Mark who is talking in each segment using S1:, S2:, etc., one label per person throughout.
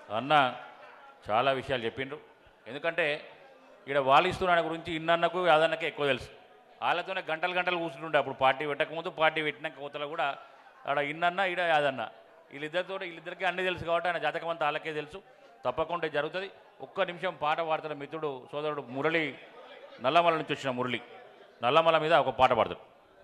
S1: అన్న చాలా విషయాలు చెప్పిండ్రు ఎందుకంటే ఇక్కడ వాలిస్తున్న గురించి ఇన్నన్నకు యాదన్నకే ఎక్కువ తెలుసు వాళ్ళతోనే గంటలు గంటలు కూర్చుంటుండే అప్పుడు పార్టీ పెట్టకముందు పార్టీ పెట్టినాక కోతలో కూడా ఆడ ఇన్నన్న ఈడ యాదన్న వీళ్ళిద్దరితో వీళ్ళిద్దరికీ అన్నీ తెలుసు కాబట్టి ఆయన జాతకం అంతా వాళ్ళకే తెలుసు తప్పకుండా జరుగుతుంది ఒక్క నిమిషం పాట పాడుతున్న మిత్రుడు సోదరుడు మురళి నల్లమల నుంచి వచ్చిన మురళి నల్లమల మీద ఒక పాట పాడతాడు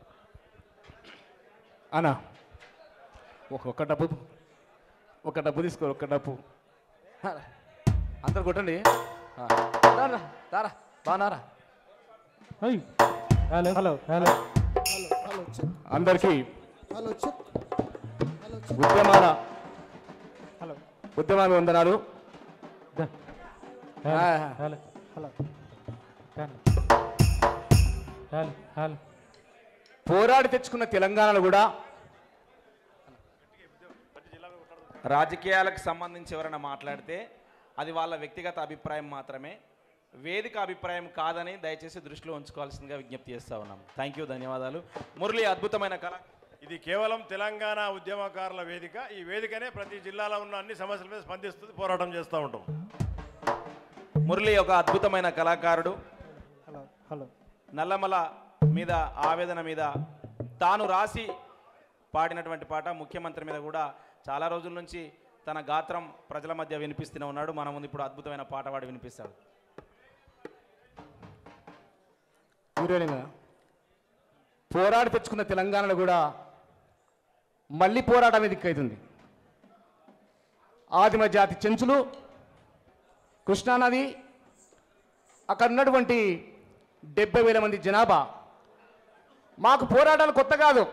S2: అనా ఒక ఒక్క డబ్బు ఒక డబ్బు తీసుకో ఒక్క డబ్బు హ, అందరు కొట్టండి ఆ, రారా రారా బాగున్నారా
S3: హలో హలో హలో
S2: అందరికీ
S4: హలో చెక్ హలో చెక్
S2: ఉద్యమాల
S3: హలో
S2: ఉద్యమాల వందనాలు
S3: హలో
S2: ఆ.
S3: హలో హలో హలో హలో
S2: పోరాడి తెచ్చుకున్న తెలంగాణలో కూడా
S5: రాజకీయాలకు సంబంధించి ఎవరైనా మాట్లాడితే అది వాళ్ళ వ్యక్తిగత అభిప్రాయం మాత్రమే వేదిక అభిప్రాయం కాదని దయచేసి దృష్టిలో ఉంచుకోవాల్సిందిగా విజ్ఞప్తి చేస్తా ఉన్నాం థ్యాంక్ యూ ధన్యవాదాలు మురళి అద్భుతమైన కళ
S6: ఇది కేవలం తెలంగాణ ఉద్యమకారుల వేదిక ఈ వేదికనే ప్రతి జిల్లాలో ఉన్న అన్ని సమస్యల మీద స్పందిస్తుంది పోరాటం చేస్తూ ఉంటాం
S5: మురళి ఒక అద్భుతమైన కళాకారుడు
S3: హలో హలో
S5: నల్లమల మీద ఆవేదన మీద తాను రాసి పాడినటువంటి పాట ముఖ్యమంత్రి మీద కూడా చాలా రోజుల నుంచి తన గాత్రం ప్రజల మధ్య వినిపిస్తూనే ఉన్నాడు మన ముందు ఇప్పుడు అద్భుతమైన పాట పాడి వినిపిస్తాడు
S2: సూర్యునిగా పోరాడి తెచ్చుకున్న తెలంగాణలో కూడా మళ్ళీ పోరాటం దిక్కవుతుంది ఆదిమ జాతి చెంచులు కృష్ణానది అక్కడ ఉన్నటువంటి డెబ్బై వేల మంది జనాభా మాకు పోరాటాలు కొత్త కాదు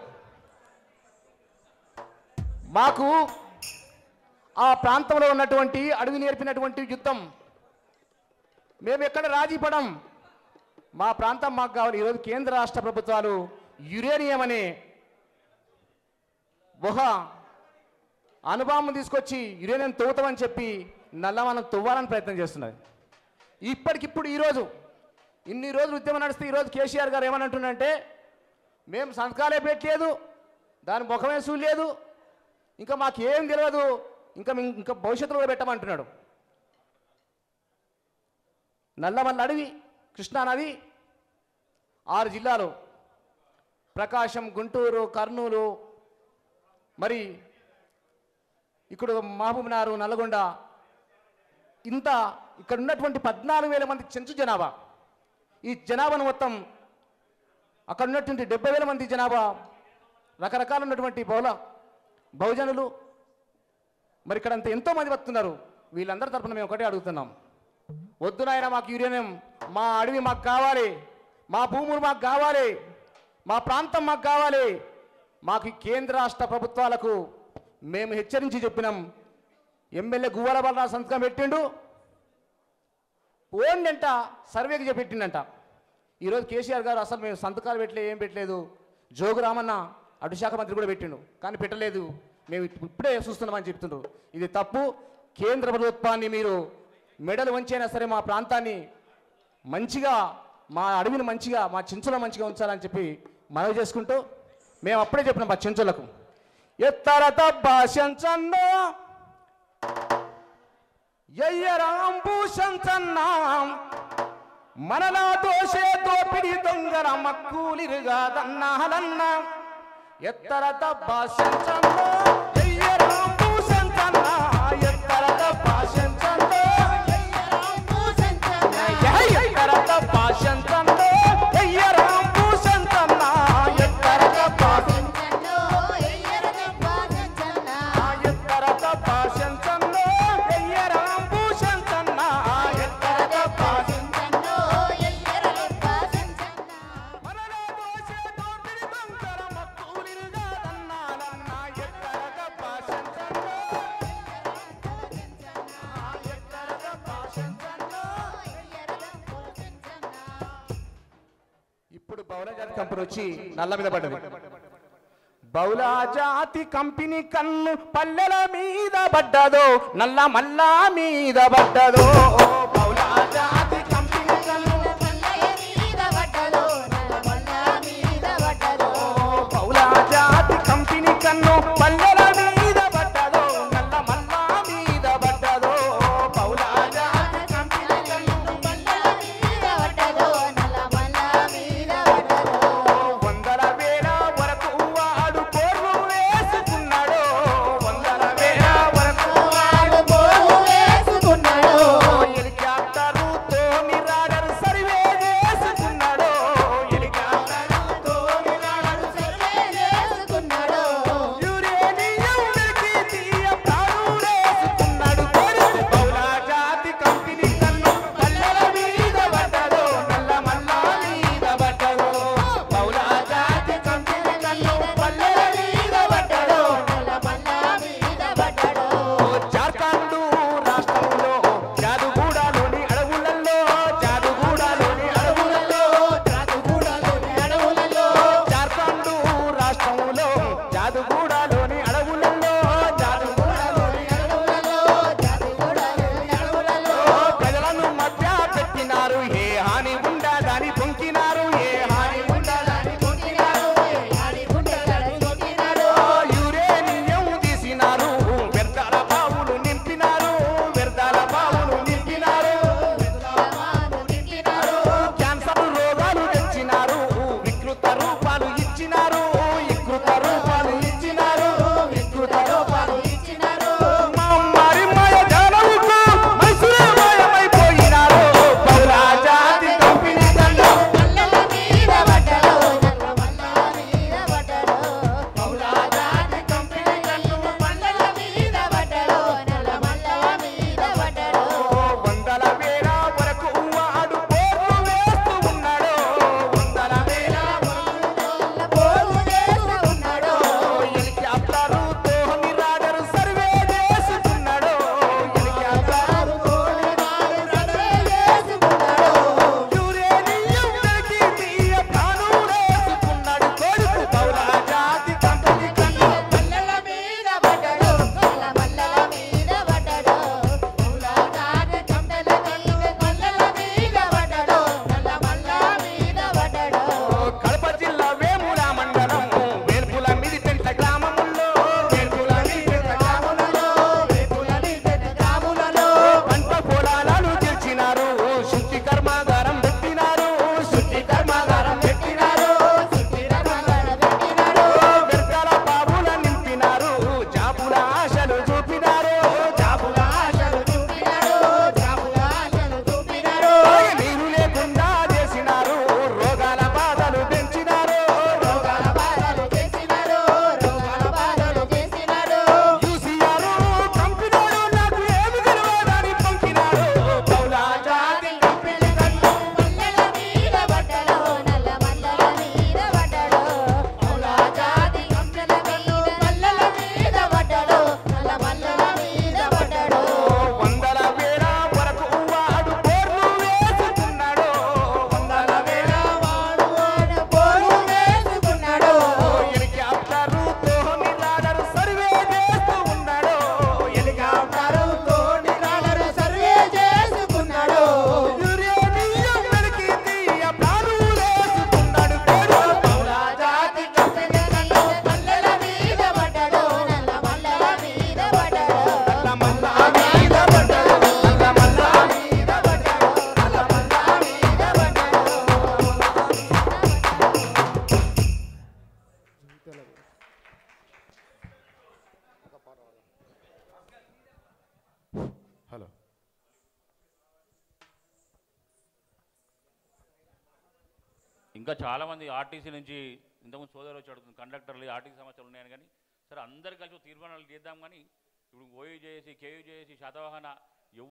S2: మాకు ఆ ప్రాంతంలో ఉన్నటువంటి అడవి నేర్పినటువంటి యుద్ధం మేము ఎక్కడ రాజీ పడం మా ప్రాంతం మాకు కావాలి ఈరోజు కేంద్ర రాష్ట్ర ప్రభుత్వాలు యురేనియం అనే ఒక అనుభవం తీసుకొచ్చి యురేనియం తవ్వుతామని చెప్పి నల్లమనం తవ్వాలని ప్రయత్నం చేస్తున్నది ఇప్పటికిప్పుడు ఈరోజు ఇన్ని రోజులు ఉద్యమం నడిస్తే ఈరోజు కేసీఆర్ గారు ఏమని అంటున్నారంటే మేము సంతకాలే పెట్టలేదు దాని ముఖమే చూడలేదు ఇంకా మాకేం తెలియదు ఇంకా మేము ఇంకా భవిష్యత్తులో కూడా పెట్టమంటున్నాడు నల్లమల్ల అడవి కృష్ణానది ఆరు జిల్లాలు ప్రకాశం గుంటూరు కర్నూలు మరి ఇక్కడ మహబూబ్నగర్ నల్గొండ ఇంత ఇక్కడ ఉన్నటువంటి పద్నాలుగు వేల మంది చెంచు జనాభా ఈ జనాభాను మొత్తం అక్కడ ఉన్నటువంటి డెబ్బై వేల మంది జనాభా రకరకాల ఉన్నటువంటి బహుళ బహుజనులు మరి ఇక్కడ అంత ఎంతో మంది బతున్నారు వీళ్ళందరి తరపున మేము ఒకటే అడుగుతున్నాం వద్దు నాయన మాకు యురేనియం మా అడవి మాకు కావాలి మా భూములు మాకు కావాలి మా ప్రాంతం మాకు కావాలి మాకు ఈ కేంద్ర రాష్ట్ర ప్రభుత్వాలకు మేము హెచ్చరించి చెప్పినాం ఎమ్మెల్యే గువ్వల బలరా సంతకం పెట్టిండు ఓన్నంట సర్వేకి చెప్పెట్టిండంట ఈరోజు కేసీఆర్ గారు అసలు మేము సంతకాలు పెట్టలే ఏం పెట్టలేదు జోగు రామన్న అటు శాఖ మంత్రి కూడా పెట్టిండు కానీ పెట్టలేదు మేము ఇప్పుడే చూస్తున్నామని చెప్తుండ్రు ఇది తప్పు కేంద్ర ప్రభుత్వాన్ని మీరు మెడలు వంచైనా సరే మా ప్రాంతాన్ని మంచిగా మా అడవిని మంచిగా మా చెంచులో మంచిగా ఉంచాలని చెప్పి మనవి చేసుకుంటూ మేము అప్పుడే చెప్పినాం మా చెంచులకు ఎత్తర తబ్బాశంచన్నో ఎయ్యరాంభూషంచన్నాం మనలా దోషే దోపిడి దొంగల మక్కూలిరుగాదన్నాలన్నా ఎత్తర తబ్బాశంచన్నో ఎయ్యరాంభూషంచన్నా ఎత్తర తబ్బాశంచన్నో ఎత్తర తబ్బాశంచన్నో ఎయ్యరాంభూషంచన్నా ఎత్తర తబ్బాశంచన్నా ఎత్తర తబ్బాశంచన్నో ఎయ్యరాంభూషంచన్నా ఎత్తర తబ్బాశంచన్నా మనలో దోషే దోపిడి దొంగల మక్కూలిరుగాదన్నాలన్నా ఎత్తర తబ్బాశంచన్నో ఎత్తర తబ్బాశంచన్నో ఇప్పుడు బౌల జాతి కంపెనీ వచ్చి నల్ల మీద పడ్డది బౌల జాతి కంపెనీ కన్ను పల్లెల మీద పడ్డదో నల్ల మల్లా మీద పడ్డదో బౌల జాతి కంపెనీ కన్ను బౌల జాతి కంపెనీ కన్ను పల్లెల మీద పడ్డదో నల్ల మల్లా మీద పడ్డదో
S1: ఇంకా చాలామంది ఆర్టీసీ నుంచి ఇంతకుముందు సోదరు వచ్చి అడుగుతుంది కండక్టర్లు ఆర్టీసీ సమస్యలు ఉన్నాయని కానీ సరే అందరు కలిసి ఒక తీర్మానాలు చేద్దాం కానీ ఇప్పుడు ఓయూ చేసి కేయూ చేసి శాతవాహన